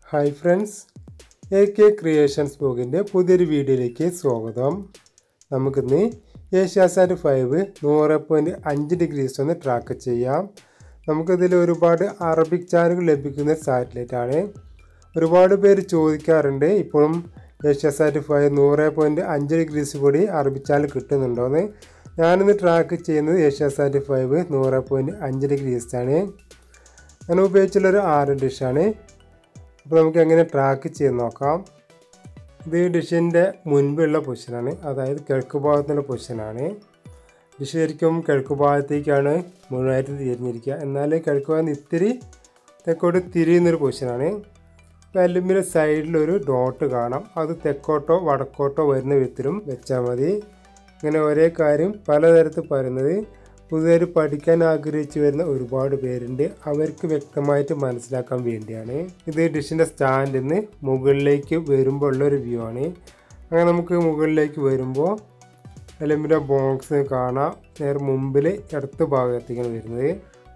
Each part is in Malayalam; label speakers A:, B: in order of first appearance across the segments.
A: hi friends A K creations ബ്ലോഗിൻ്റെ പുതിയൊരു വീഡിയോയിലേക്ക് സ്വാഗതം നമുക്കിന്ന് ഏഷ്യാസാറ്റ് ഫൈവ് നൂറ് പോയിൻറ്റ് അഞ്ച് ഡിഗ്രീസ് ഒന്ന് ട്രാക്ക് ചെയ്യാം നമുക്കിതിൽ ഒരുപാട് അറബിക് ചാനലുകൾ ലഭിക്കുന്ന സാറ്റലൈറ്റ് ആണ് ഒരുപാട് പേര് ചോദിക്കാറുണ്ട് ഇപ്പോഴും ഏഷ്യാസാറ്റ് ഫൈവ് നൂറ് പോയിൻറ്റ് അഞ്ച് ഡിഗ്രീസ് കൂടി അറബിക് ചാനൽ കിട്ടുന്നുണ്ടോയെന്ന് ഞാനിന്ന് ട്രാക്ക് ചെയ്യുന്നത് ഏഷ്യാസാറ്റ് ഫൈവ് നൂറ് പോയിൻറ്റ് അഞ്ച് ഡിഗ്രീസ് ആണ് ഞാൻ ഉപയോഗിച്ചുള്ളൊരു ആറ് ഡിഷാണ് അപ്പോൾ നമുക്ക് എങ്ങനെ ട്രാക്ക് ചെയ്ത് നോക്കാം ഇത് ഡിഷിൻ്റെ മുൻപുള്ള പൊസിഷനാണ് അതായത് കിഴക്ക് ഭാഗത്തുള്ള പൊസിഷനാണ് ഡിഷ് ശരിക്കും കിഴക്ക് ഭാഗത്തേക്കാണ് മുഴുവനായിട്ട് തിരിഞ്ഞിരിക്കുക എന്നാൽ കിഴക്ക് ഭാഗത്ത് ഇത്തിരി തെക്കോട്ട് തിരിയുന്നൊരു പൊസിഷനാണ് അപ്പോൾ എല്ലുമ്പിൻ്റെ സൈഡിലൊരു ഡോട്ട് കാണാം അത് തെക്കോട്ടോ വടക്കോട്ടോ വരുന്ന വിധത്തിലും വെച്ചാൽ മതി ഇങ്ങനെ ഒരേ കാര്യം പലതരത്തിൽ പറയുന്നത് പുതിയതായിട്ട് പഠിക്കാൻ ആഗ്രഹിച്ചു വരുന്ന ഒരുപാട് പേരുണ്ട് അവർക്ക് വ്യക്തമായിട്ട് മനസ്സിലാക്കാൻ വേണ്ടിയാണ് ഇത് ഡിഷിൻ്റെ സ്റ്റാൻഡിൽ നിന്ന് മുകളിലേക്ക് വരുമ്പോൾ ഉള്ളൊരു വ്യൂ ആണ് അങ്ങനെ നമുക്ക് മുകളിലേക്ക് വരുമ്പോൾ എലമ്പിൻ്റെ ബോക്സ് കാണാം നേരെ മുമ്പിൽ ഇടത്ത് ഭാഗത്തേക്കാണ് വരുന്നത്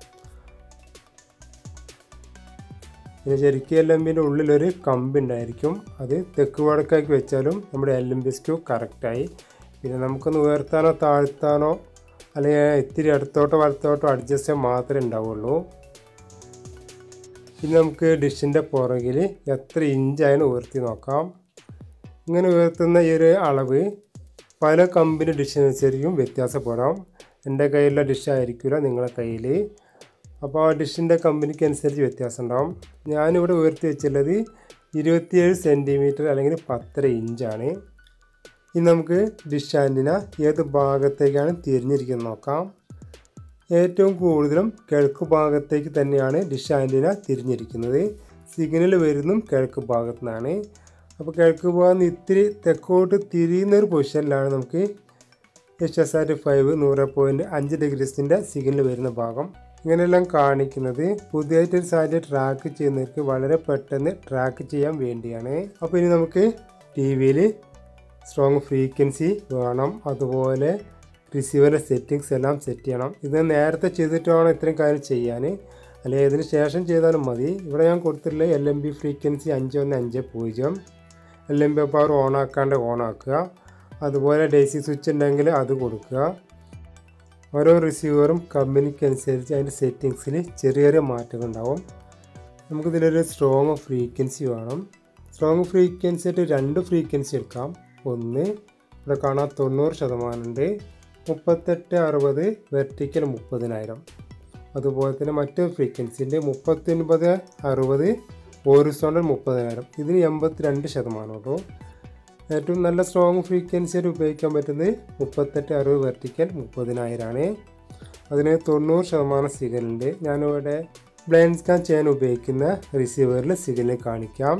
A: പിന്നെ ശരിക്കും എല്ലമ്പിൻ്റെ ഉള്ളിലൊരു കമ്പി ഉണ്ടായിരിക്കും അത് തെക്ക് വടക്കാക്കി വെച്ചാലും നമ്മുടെ എല്ലമ്പി സ്ക്യൂ കറക്റ്റായി പിന്നെ നമുക്കൊന്ന് ഉയർത്താനോ താഴ്ത്താനോ അല്ലെങ്കിൽ ഇത്തിരി അടുത്തോട്ടോ വലത്തോട്ടോ അഡ്ജസ്റ്റ് ചെയ്യാൻ മാത്രമേ ഉണ്ടാവുള്ളൂ ഇനി നമുക്ക് ഡിഷിൻ്റെ പുറകിൽ എത്ര ഇഞ്ചാണ് ഉയർത്തി നോക്കാം ഇങ്ങനെ ഉയർത്തുന്ന ഈ ഒരു അളവ് പല കമ്പനി ഡിഷിനനുസരിച്ചും വ്യത്യാസപ്പെടാം എൻ്റെ കയ്യിലുള്ള ഡിഷ് ആയിരിക്കില്ല നിങ്ങളുടെ കയ്യിൽ അപ്പോൾ ആ ഡിഷിൻ്റെ കമ്പനിക്ക് അനുസരിച്ച് വ്യത്യാസം ഉണ്ടാവും ഞാനിവിടെ ഉയർത്തി വെച്ചുള്ളത് ഇരുപത്തിയേഴ് സെൻറ്റിമീറ്റർ അല്ലെങ്കിൽ പത്തര ഇഞ്ചാണ് ഇനി നമുക്ക് ഡിഷ് ആൻറ്റിന ഏത് ഭാഗത്തേക്കാണ് തിരിഞ്ഞിരിക്കുന്നത് നോക്കാം ഏറ്റവും കൂടുതലും കിഴക്ക് ഭാഗത്തേക്ക് തന്നെയാണ് ഡിഷ് ആൻറ്റിന തിരിഞ്ഞിരിക്കുന്നത് സിഗ്നൽ വരുന്നതും കിഴക്ക് ഭാഗത്തു നിന്നാണ് അപ്പോൾ കിഴക്ക് ഭാഗത്ത് ഇത്തിരി തെക്കോട്ട് തിരിയുന്ന ഒരു പൊസിഷനിലാണ് നമുക്ക് എച്ച് എസ് ആർ ഫൈവ് നൂറ് പോയിൻറ്റ് അഞ്ച് ഡിഗ്രീസിൻ്റെ സിഗ്നൽ വരുന്ന ഭാഗം ഇങ്ങനെയെല്ലാം കാണിക്കുന്നത് പുതിയതായിട്ടൊരു സാറ്റലൈറ്റ് ട്രാക്ക് ചെയ്യുന്നവർക്ക് വളരെ പെട്ടെന്ന് ട്രാക്ക് ചെയ്യാൻ വേണ്ടിയാണ് അപ്പോൾ ഇനി നമുക്ക് ടി വിയിൽ സ്ട്രോങ് ഫ്രീക്വൻസി വേണം അതുപോലെ റിസീവറിൻ്റെ സെറ്റിങ്സ് എല്ലാം സെറ്റ് ചെയ്യണം ഇത് നേരത്തെ ചെയ്തിട്ട് വേണം ഇത്രയും കാര്യം ചെയ്യാൻ അല്ലെങ്കിൽ ഇതിന് ശേഷം ചെയ്താലും മതി ഇവിടെ ഞാൻ കൊടുത്തിട്ടുള്ള എൽ എം ബി ഫ്രീക്വൻസി അഞ്ച് ഒന്ന് അഞ്ച് പൂജ്യം L M B power on ആക്കാണ്ട് ഓൺ ആക്കുക അതുപോലെ ഡേസി സ്വിച്ച് ഉണ്ടെങ്കിൽ അത് കൊടുക്കുക ഓരോ റിസീവറും കമ്പനിക്ക് അനുസരിച്ച് അതിൻ്റെ സെറ്റിങ്സിൽ ചെറിയ ചെറിയ മാറ്റങ്ങൾ ഉണ്ടാവും നമുക്കിതിലൊരു സ്ട്രോങ് ഫ്രീക്വൻസി വേണം സ്ട്രോങ് ഫ്രീക്വൻസി ആയിട്ട് രണ്ട് ഫ്രീക്വൻസി എടുക്കാം ഒന്ന് ഇവിടെ കാണാൻ തൊണ്ണൂറ് ശതമാനമുണ്ട് മുപ്പത്തെട്ട് അറുപത് വെർട്ടിക്കൽ മുപ്പതിനായിരം അതുപോലെ തന്നെ മറ്റൊരു ഫ്രീക്വൻസിൻ്റെ മുപ്പത്തൊൻപത് അറുപത് ഹോറിസോണ്ടൽ മുപ്പതിനായിരം ഇതിന് എൺപത്തിരണ്ട് ശതമാനമുള്ളൂ ഏറ്റവും നല്ല സ്ട്രോങ് ഫ്രീക്വൻസി ആയിട്ട് ഉപയോഗിക്കാൻ പറ്റുന്നത് മുപ്പത്തെട്ട് അറുപത് വെർട്ടിക്കൽ മുപ്പതിനായിരമാണ് അതിന് തൊണ്ണൂറ് ശതമാനം സിഗ്നലുണ്ട് ഞാനിവിടെ ബ്ലൈൻഡ് സ്കാൻ ചെയ്യാൻ ഉപയോഗിക്കുന്ന റിസീവറിൽ സിഗ്നൽ കാണിക്കാം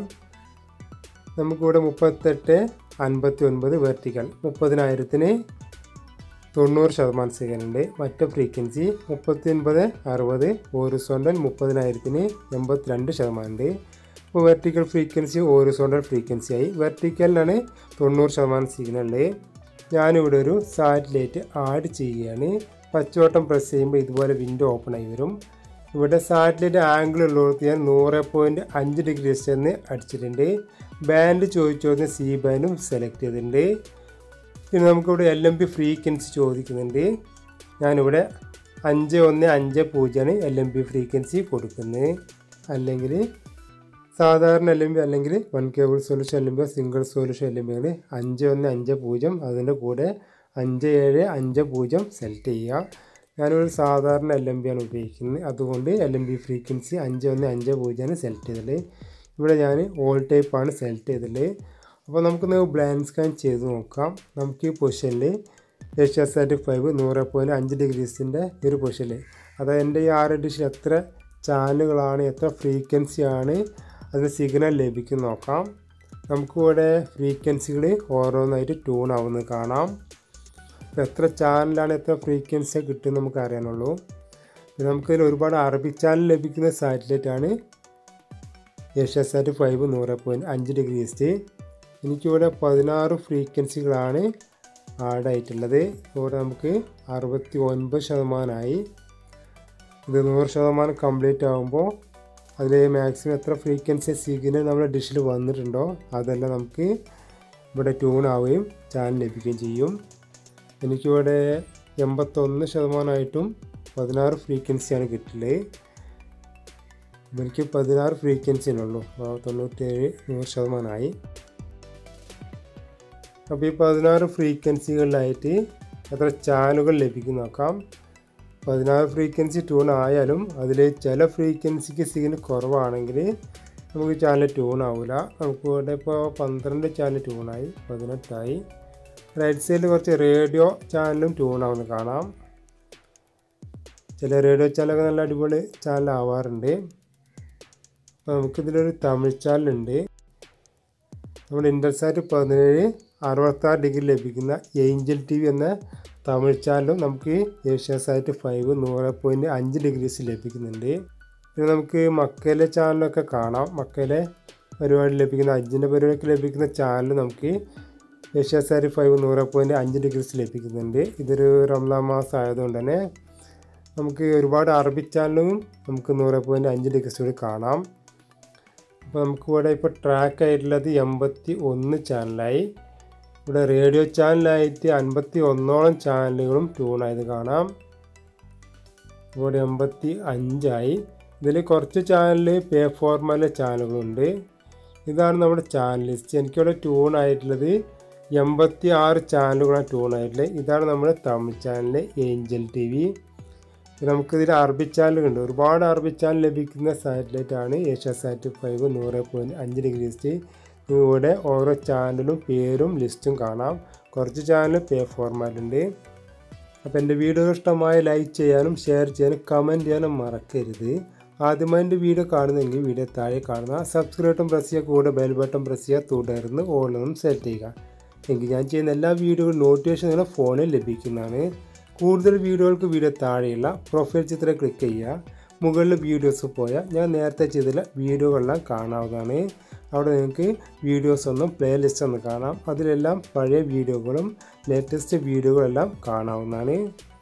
A: നമുക്കിവിടെ മുപ്പത്തെട്ട് അൻപത്തി ഒൻപത് വെർട്ടിക്കൽ മുപ്പതിനായിരത്തിന് തൊണ്ണൂറ് ശതമാനം സിഗ്നലുണ്ട് മറ്റു ഫ്രീക്വൻസി മുപ്പത്തി ഒൻപത് അറുപത് ഹോറിസോണ്ടൽ മുപ്പതിനായിരത്തിന് എൺപത്തിരണ്ട് ശതമാനമുണ്ട് ഇപ്പോൾ വെർട്ടിക്കൽ ഫ്രീക്വൻസി ഹോറിസോണ്ടൽ ഫ്രീക്വൻസി ആയി വെർട്ടിക്കലിനാണ് തൊണ്ണൂറ് ശതമാനം സിഗ്നലുണ്ട് ഞാനിവിടെ ഒരു സാറ്റലൈറ്റ് ആഡ് ചെയ്യുകയാണ് പച്ചവട്ടം പ്രസ് ചെയ്യുമ്പോൾ ഇതുപോലെ വിൻഡോ ഓപ്പൺ ആയി വരും ഇവിടെ സാറ്റലൈറ്റ് ആംഗിൾ ഉള്ളിടത്ത് ഞാൻ നൂറ് പോയിൻറ്റ് അഞ്ച് ഡിഗ്രി എന്ന് അടിച്ചിട്ടുണ്ട് ബാൻഡ് ചോദിച്ചു സി ബാൻഡും സെലക്ട് ചെയ്തിട്ടുണ്ട് പിന്നെ നമുക്കിവിടെ എൽ എം പി ഫ്രീക്വൻസി ചോദിക്കുന്നുണ്ട് ഞാനിവിടെ അഞ്ച് ഒന്ന് അഞ്ച് പൂജ്യമാണ് എൽ എം പി ഫ്രീക്വൻസി കൊടുക്കുന്നത് അല്ലെങ്കിൽ സാധാരണ എൽ എം പി അല്ലെങ്കിൽ one cable solution L M P single solution L M പികൾ അഞ്ച് ഒന്ന് അഞ്ച് പൂജ്യം അതിൻ്റെ കൂടെ അഞ്ച് ഏഴ് അഞ്ച് പൂജ്യം സെലക്ട് ചെയ്യുക ഞാനൊരു സാധാരണ എൽ എം പി ആണ് ഉപയോഗിക്കുന്നത് അതുകൊണ്ട് എൽ എം പി ഫ്രീക്വൻസി അഞ്ച് ഒന്ന് അഞ്ച് പൂജ്യമാണ് സെലക്ട് ചെയ്തത് ഇവിടെ ഞാൻ ഓൾ ടൈപ്പാണ് സെലക്ട് ചെയ്തത് അപ്പോൾ നമുക്കൊന്ന് ബ്ലൈൻഡ് സ്കാൻ ചെയ്ത് നോക്കാം നമുക്ക് ഈ പൊസിഷനിൽ എച്ച് എസ് ആർ ഫൈവ് നൂറ് പോയിൻറ്റ് അഞ്ച് ഡിഗ്രീസിൻ്റെ ഒരു പൊസിഷനിൽ അതായത് എൻ്റെ ഈ ആറ് ഡിഷിൽ എത്ര ചാനലുകളാണ് എത്ര ഫ്രീക്വൻസിയാണ് അതിന് സിഗ്നൽ ലഭിക്കും നോക്കാം നമുക്കിവിടെ ഫ്രീക്വൻസികൾ ഓരോന്നായിട്ട് ട്യൂൺ ആവുന്നത് കാണാം അപ്പോൾ എത്ര ചാനലാണ് എത്ര ഫ്രീക്വൻസി കിട്ടും നമുക്ക് അറിയാനുള്ളൂ പിന്നെ നമുക്കതിൽ ഒരുപാട് അറബിക് ചാനൽ ലഭിക്കുന്ന സാറ്റലൈറ്റ് ആണ് ഏഷ്യ സാറ്റ് ഫൈവ് നൂറ് പോയിൻറ്റ് അഞ്ച് ഡിഗ്രി ഈസ്റ്റ് എനിക്കിവിടെ പതിനാറ് ഫ്രീക്വൻസികളാണ് ആഡ് ആയിട്ടുള്ളത് ഇവിടെ നമുക്ക് അറുപത്തി ഒൻപത് ശതമാനമായി ഇത് നൂറ് ശതമാനം കംപ്ലീറ്റ് ആകുമ്പോൾ അതിൽ മാക്സിമം എത്ര ഫ്രീക്വൻസി സിഗ്നൽ നമ്മുടെ ഡിഷിൽ വന്നിട്ടുണ്ടോ അതെല്ലാം നമുക്ക് ഇവിടെ ട്യൂൺ ആവുകയും ചാനൽ ലഭിക്കുകയും ചെയ്യും എനിക്കിവിടെ എൺപത്തൊന്ന് ശതമാനമായിട്ടും പതിനാറ് ഫ്രീക്വൻസിയാണ് കിട്ടുന്നത് എനിക്ക് പതിനാറ് ഫ്രീക്വൻസിനുള്ളൂ തൊണ്ണൂറ്റേഴ് നൂറ് ശതമാനമായി അപ്പോൾ ഈ പതിനാറ് ഫ്രീക്വൻസികളിലായിട്ട് എത്ര ചാനലുകൾ ലഭിക്കും നോക്കാം പതിനാറ് ഫ്രീക്വൻസി ട്യൂൺ ആയാലും അതിൽ ചില ഫ്രീക്വൻസിക്ക് സിഗ്നൽ കുറവാണെങ്കിൽ നമുക്ക് ചാനൽ ട്യൂൺ ആവില്ല നമുക്ക് ഇവിടെ ഇപ്പോൾ പന്ത്രണ്ട് ചാനൽ ട്യൂണായി പതിനെട്ടായി റൈറ്റ് സൈഡിൽ കുറച്ച് റേഡിയോ ചാനലും ട്യൂൺ ആവുന്ന കാണാം ചില റേഡിയോ ചാനലൊക്കെ നല്ല അടിപൊളി ചാനൽ ആവാറുണ്ട് അപ്പോൾ നമുക്കിതിലൊരു തമിഴ് ചാനലുണ്ട് നമ്മുടെ ഇൻ്റർസാറ്റ് പതിനേഴ് അറുപത്താറ് ഡിഗ്രി ലഭിക്കുന്ന ഏഞ്ചൽ ടി വി എന്ന തമിഴ് ചാനലും നമുക്ക് ഏഷ്യാസാറ്റ് ഫൈവ് നൂറ് പോയിൻറ്റ് അഞ്ച് ഡിഗ്രീസ് ലഭിക്കുന്നുണ്ട് പിന്നെ നമുക്ക് മക്കയിലെ ചാനലൊക്കെ കാണാം മക്കയിലെ പരിപാടി ലഭിക്കുന്ന അഞ്ചിൻ്റെ പരിപാടിക്ക് ലഭിക്കുന്ന ചാനൽ നമുക്ക് ഏഷ്യാസാറ്റ് ഫൈവ് നൂറ് പോയിൻറ്റ് അഞ്ച് ഡിഗ്രീസ് ലഭിക്കുന്നുണ്ട് ഇതൊരു റംലാൻ മാസം ആയതുകൊണ്ട് തന്നെ നമുക്ക് ഒരുപാട് അറബി ചാനലും നമുക്ക് നൂറ് പോയിൻറ്റ് അഞ്ച് ഡിഗ്രീസ് കൂടി കാണാം അപ്പോൾ നമുക്കിവിടെ ഇപ്പോൾ ട്രാക്ക് ആയിട്ടുള്ളത് എൺപത്തി ഒന്ന് ചാനലായി ഇവിടെ റേഡിയോ ചാനലായിട്ട് അൻപത്തി ഒന്നോളം ചാനലുകളും ട്യൂണായത് കാണാം ഇവിടെ എൺപത്തി അഞ്ചായി ഇതിൽ കുറച്ച് ചാനൽ പേ ഫോർമാലെ ചാനലുകളുണ്ട് ഇതാണ് നമ്മുടെ ചാനൽ ലിസ്റ്റ് എനിക്കിവിടെ ട്യൂൺ ആയിട്ടുള്ളത് എൺപത്തി ആറ് ചാനലുകളാണ് ട്യൂൺ ആയിട്ടുള്ളത് ഇതാണ് നമ്മുടെ Tamil channel Angel T V നമുക്കിതിൽ അറബി ചാനലുണ്ട് ഒരുപാട് അറബി ചാനൽ ലഭിക്കുന്ന സാറ്റലൈറ്റ് ആണ് ഏഷ്യ സാറ്റ് ഫൈവ് നൂറ് പോയിൻറ്റ് അഞ്ച് ഡിഗ്രി ഈസ്റ്റ് ഇവിടെ ഓരോ ചാനലും പേരും ലിസ്റ്റും കാണാം കുറച്ച് ചാനൽ പേ ഫോർമാറ്റ് ഉണ്ട് അപ്പോൾ എൻ്റെ വീഡിയോ ഇഷ്ടമായ ലൈക്ക് ചെയ്യാനും ഷെയർ ചെയ്യാനും കമൻറ്റ് ചെയ്യാനും മറക്കരുത് ആദ്യമായി എൻ്റെ വീഡിയോ കാണുന്നെങ്കിൽ വീഡിയോ താഴെ കാണുന്ന സബ്സ്ക്രൈബ് ബട്ടൺ പ്രസ് ചെയ്യുക കൂടെ ബെൽ ബട്ടൺ പ്രസ് ചെയ്യുക തുടർന്ന് ഓളൊന്നും സെലക്ട് ചെയ്യുക എങ്കിൽ ഞാൻ ചെയ്യുന്ന എല്ലാ വീഡിയോകളും നോട്ടിഫിക്കേഷൻ നിങ്ങളുടെ ഫോണിൽ ലഭിക്കുന്നതാണ് കൂടുതൽ വീഡിയോകൾക്ക് വീഡിയോ താഴെയുള്ള പ്രൊഫൈൽ ചിത്രം ക്ലിക്ക് ചെയ്യുക മുകളിൽ വീഡിയോസ് പോയാൽ ഞാൻ നേരത്തെ ചെയ്തില്ല വീഡിയോകളെല്ലാം കാണാവുന്നതാണ് അവിടെ നിങ്ങൾക്ക് വീഡിയോസ് ഒന്നും പ്ലേലിസ്റ്റ് ഒന്ന് കാണാം അതിലെല്ലാം പഴയ വീഡിയോകളും ലേറ്റസ്റ്റ് വീഡിയോകളെല്ലാം കാണാവുന്നതാണ്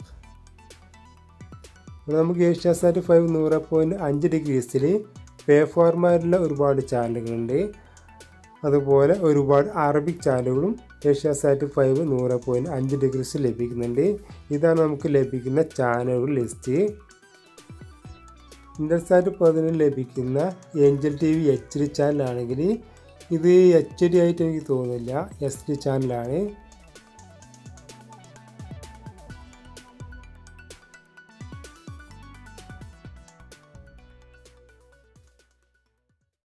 A: ഇവിടെ നമുക്ക് ഏഷ്യാസാറ്റ് ഫൈവ് നൂറ് പോയിൻറ്റ് അഞ്ച് ഡിഗ്രീസിൽ പേ ഫോർമാറ്റിലെ ഒരുപാട് ചാനലുകളുണ്ട് അതുപോലെ ഒരുപാട് അറബിക് ചാനലുകളും ഏഷ്യാസാറ്റ് ഫൈവ് നൂറ് പോയിൻറ്റ് അഞ്ച് ഡിഗ്രീസ് ലഭിക്കുന്നുണ്ട് ഇതാണ് നമുക്ക് ലഭിക്കുന്ന ചാനലുകൾ ലിസ്റ്റ് ഇൻ്റർസാറ്റ് പതിന് ലഭിക്കുന്ന Angel T V H D ചാനലാണെങ്കിൽ ഇത് എച്ച് ഡി ആയിട്ട് എനിക്ക് തോന്നുന്നില്ല എസ് ഡി ചാനലാണ്